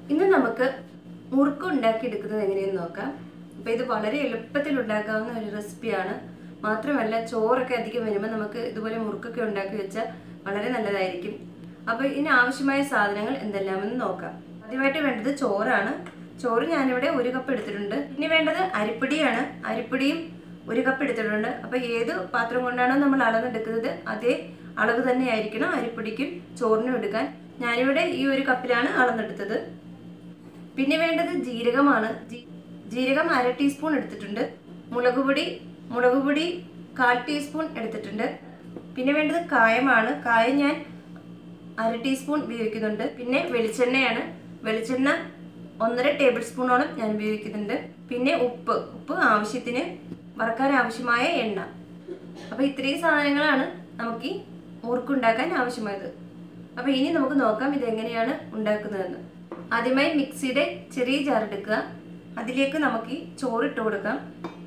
ഇന്ന് നമുക്ക് മുറുക്ക് ഉണ്ടാക്കിയെടുക്കുന്നത് എങ്ങനെയെന്ന് നോക്കാം അപ്പോൾ ഇത് വളരെ എളുപ്പത്തിൽ ഉണ്ടാക്കാവുന്ന ഒരു റെസിപ്പിയാണ് മാത്രമല്ല ചോറൊക്കെ അധികം വരുമ്പോൾ നമുക്ക് ഇതുപോലെ മുറുക്കൊക്കെ ഉണ്ടാക്കി വെച്ചാൽ വളരെ നല്ലതായിരിക്കും അപ്പോൾ ഇതിന് ആവശ്യമായ സാധനങ്ങൾ എന്തെല്ലാമെന്ന് നോക്കാം ആദ്യമായിട്ട് വേണ്ടത് ചോറാണ് ചോറ് ഞാനിവിടെ ഒരു കപ്പ് എടുത്തിട്ടുണ്ട് ഇനി വേണ്ടത് അരിപ്പൊടിയാണ് അരിപ്പൊടിയും ഒരു കപ്പ് എടുത്തിട്ടുണ്ട് അപ്പോൾ ഏത് പാത്രം കൊണ്ടാണോ നമ്മൾ അളന്നെടുക്കുന്നത് അതേ അളവ് തന്നെ ആയിരിക്കണം അരിപ്പൊടിക്കും ചോറിനും എടുക്കാൻ ഞാനിവിടെ ഈ ഒരു കപ്പിലാണ് അളന്നെടുത്തത് പിന്നെ വേണ്ടത് ജീരകമാണ് ജീ- ജീരകം അര ടീസ്പൂൺ എടുത്തിട്ടുണ്ട് മുളക് പൊടി മുളക് പൊടി കാൽ ടീസ്പൂൺ എടുത്തിട്ടുണ്ട് പിന്നെ വേണ്ടത് കായമാണ് കായം ഞാൻ അര ടീസ്പൂൺ ഉപയോഗിക്കുന്നുണ്ട് പിന്നെ വെളിച്ചെണ്ണയാണ് വെളിച്ചെണ്ണ ഒന്നര ടേബിൾ സ്പൂണോളം ഞാൻ ഉപയോഗിക്കുന്നുണ്ട് പിന്നെ ഉപ്പ് ഉപ്പ് ആവശ്യത്തിന് വറക്കാൻ ആവശ്യമായ എണ്ണ അപ്പോൾ ഇത്രയും സാധനങ്ങളാണ് നമുക്ക് ഈ മുറുക്കുണ്ടാക്കാൻ ആവശ്യമായത് അപ്പോൾ ഇനി നമുക്ക് നോക്കാം ഇതെങ്ങനെയാണ് ഉണ്ടാക്കുന്നതെന്ന് ആദ്യമായി മിക്സിയുടെ ചെറിയ ജാർ എടുക്കുക അതിലേക്ക് നമുക്ക് ഈ ചോറ് ഇട്ട് കൊടുക്കാം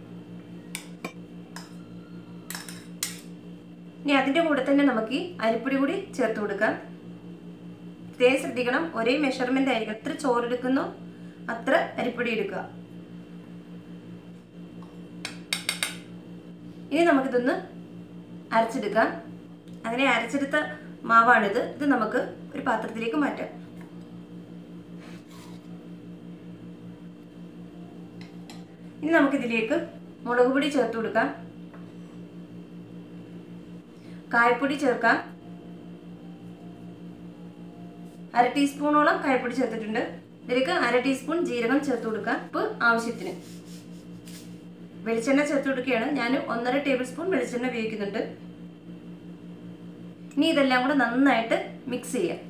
ഇനി അതിൻ്റെ കൂടെ തന്നെ നമുക്ക് ഈ അരിപ്പൊടി കൂടി ചേർത്ത് കൊടുക്കാം പ്രത്യേകം ശ്രദ്ധിക്കണം ഒരേ മെഷർമെന്റ് ആയിരിക്കും എത്ര ചോറ് എടുക്കുന്നോ അത്ര അരിപ്പൊടി എടുക്കുക ഇനി നമുക്കിതൊന്ന് അരച്ചെടുക്കാം അങ്ങനെ അരച്ചെടുത്ത മാവാണിത് ഇത് നമുക്ക് ഒരു പാത്രത്തിലേക്ക് മാറ്റാം ഇനി നമുക്കിതിലേക്ക് മുളക് പൊടി ചേർത്ത് കൊടുക്കാം കായപ്പൊടി ചേർക്കാം അര ടീസ്പൂണോളം കായപ്പൊടി ചേർത്തിട്ടുണ്ട് ഇതിലേക്ക് അര ടീസ്പൂൺ ജീരകം ചേർത്ത് കൊടുക്കാം ഉപ്പ് ആവശ്യത്തിന് വെളിച്ചെണ്ണ ചേർത്ത് കൊടുക്കുകയാണ് ഞാൻ ഒന്നര ടേബിൾ സ്പൂൺ വെളിച്ചെണ്ണ ഉപയോഗിക്കുന്നുണ്ട് ഇനി ഇതെല്ലാം കൂടെ നന്നായിട്ട് മിക്സ് ചെയ്യാം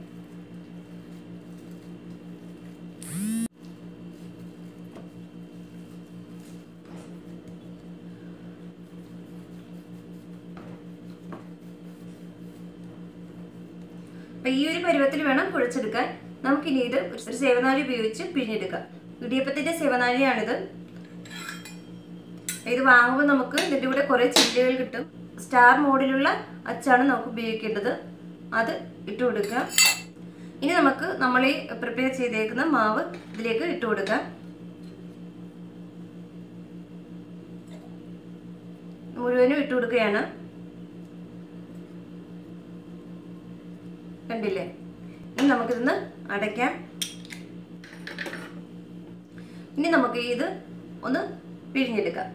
അപ്പൊ ഈ ഒരു പരുവത്തിൽ വേണം കുഴച്ചെടുക്കാൻ നമുക്കിനി ഇത് ഒരു സേവനാഴി ഉപയോഗിച്ച് പിഴിഞ്ഞെടുക്കാം ഇടിയപ്പത്തിന്റെ സേവനാഴിയാണിത് ഇത് വാങ്ങുമ്പോൾ നമുക്ക് ഇതിൻ്റെ കൂടെ കുറേ ചില്ലുകൾ കിട്ടും സ്റ്റാർ മോഡിലുള്ള അച്ചാണ് നമുക്ക് ഉപയോഗിക്കേണ്ടത് അത് ഇട്ട് കൊടുക്കുക ഇനി നമുക്ക് നമ്മൾ ഈ പ്രിപ്പയർ ചെയ്തേക്കുന്ന മാവ് ഇതിലേക്ക് ഇട്ട് കൊടുക്കാം മുഴുവനും ഇട്ട് കൊടുക്കുകയാണ് കണ്ടില്ലേ ഇനി നമുക്കിതൊന്ന് അടയ്ക്കാം ഇനി നമുക്ക് ഇത് ഒന്ന് പിഴിഞ്ഞെടുക്കാം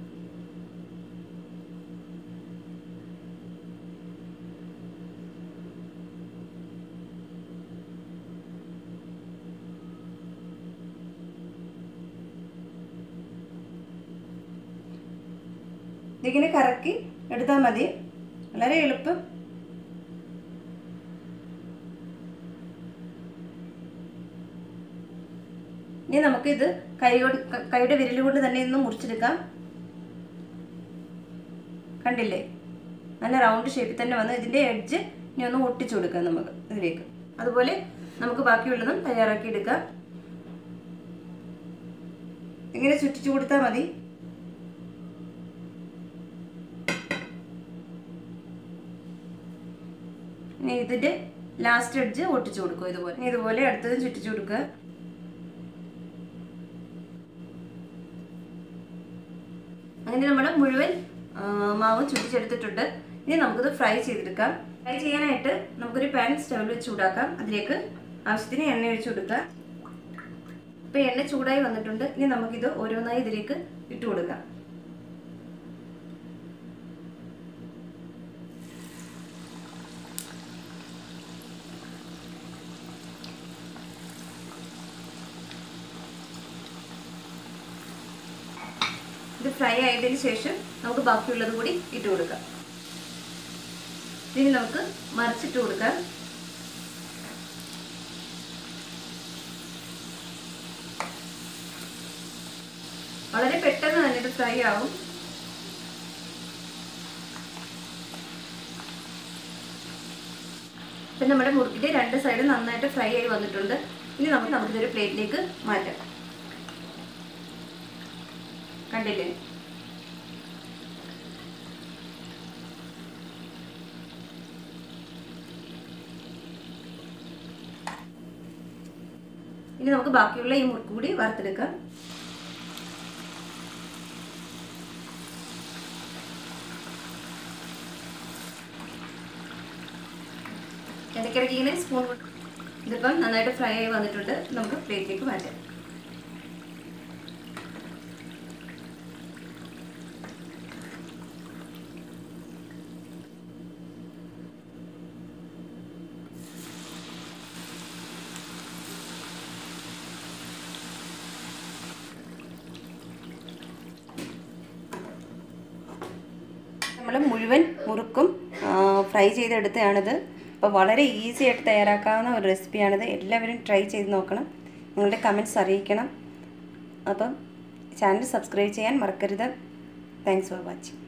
ഇതിങ്ങനെ കറക്കി എടുത്താൽ മതി വളരെ എളുപ്പം ഇനി നമുക്കിത് കൈ കൊണ്ട് ക- കൈയുടെ വിരൽ കൊണ്ട് തന്നെ ഒന്ന് മുറിച്ചെടുക്കാം കണ്ടില്ലേ നല്ല റൗണ്ട് ഷേപ്പിൽ തന്നെ വന്ന് ഇതിൻ്റെ എഡ്ജ് ഇനി ഒന്ന് ഒട്ടിച്ചു കൊടുക്കാം നമുക്ക് ഇതിലേക്ക് അതുപോലെ നമുക്ക് ബാക്കിയുള്ളതും തയ്യാറാക്കി എടുക്കാം ഇങ്ങനെ ചുറ്റിച്ചു കൊടുത്താൽ മതി ഇനി ഇതിൻ്റെ ലാസ്റ്റ് എഡ്ജ് ഒട്ടിച്ചു കൊടുക്കും ഇതുപോലെ ഇനി ഇതുപോലെ അടുത്തതും ചുറ്റിച്ചു കൊടുക്കുക അങ്ങനെ നമ്മൾ മുഴുവൻ ആ, മാവും ചുറ്റിച്ചെടുത്തിട്ടുണ്ട് ഇനി നമുക്കിത് ഫ്രൈ ചെയ്തെടുക്കാം ഫ്രൈ ചെയ്യാനായിട്ട് നമുക്കൊരു പാൻ സ്റ്റവിൽ വെച്ച് ചൂടാക്കാം അതിലേക്ക് ആവശ്യത്തിന് എണ്ണ ഒഴിച്ചു കൊടുക്കുക ഇപ്പം എണ്ണ ചൂടായി വന്നിട്ടുണ്ട് ഇനി നമുക്കിത് ഓരോന്നായി ഇതിലേക്ക് ഇട്ട് കൊടുക്കാം ഇത് ഫ്രൈ ആയതിനു ശേഷം നമുക്ക് ബാക്കിയുള്ളത് കൂടി ഇട്ട് കൊടുക്കാം ഇനി നമുക്ക് മറിച്ചിട്ട് കൊടുക്കാം വളരെ പെട്ടെന്ന് തന്നെ ഇത് ഫ്രൈ ആവും ഇപ്പം നമ്മുടെ മുറുക്കിൻ്റെ രണ്ട് സൈഡും നന്നായിട്ട് ഫ്രൈ ആയി വന്നിട്ടുണ്ട് ഇനി നമുക്ക് നമുക്കിതൊരു പ്ലേറ്റിലേക്ക് മാറ്റാം കണ്ടില്ലേ ഇനി നമുക്ക് ബാക്കിയുള്ള ഈ മുറുക്ക് കൂടി വറുത്തെടുക്കാം ഇടയ്ക്കിടയ്ക്ക് ഇങ്ങനെ സ്പൂൺ ഇതിപ്പം നന്നായിട്ട് ഫ്രൈ ആയി വന്നിട്ടുണ്ട് നമുക്ക് പ്ലേറ്റിലേക്ക് മാറ്റാം നമ്മൾ മുഴുവൻ മുറുക്കും ഫ്രൈ ചെയ്തെടുത്തതാണിത് അപ്പോൾ വളരെ ഈസി ആയിട്ട് തയ്യാറാക്കാവുന്ന ഒരു റെസിപ്പിയാണിത് എല്ലാവരും ട്രൈ ചെയ്ത് നോക്കണം നിങ്ങളുടെ കമൻറ്റ്സ് അറിയിക്കണം അപ്പം ചാനൽ സബ്സ്ക്രൈബ് ചെയ്യാൻ മറക്കരുത് താങ്ക്സ് ഫോർ വാച്ചിങ്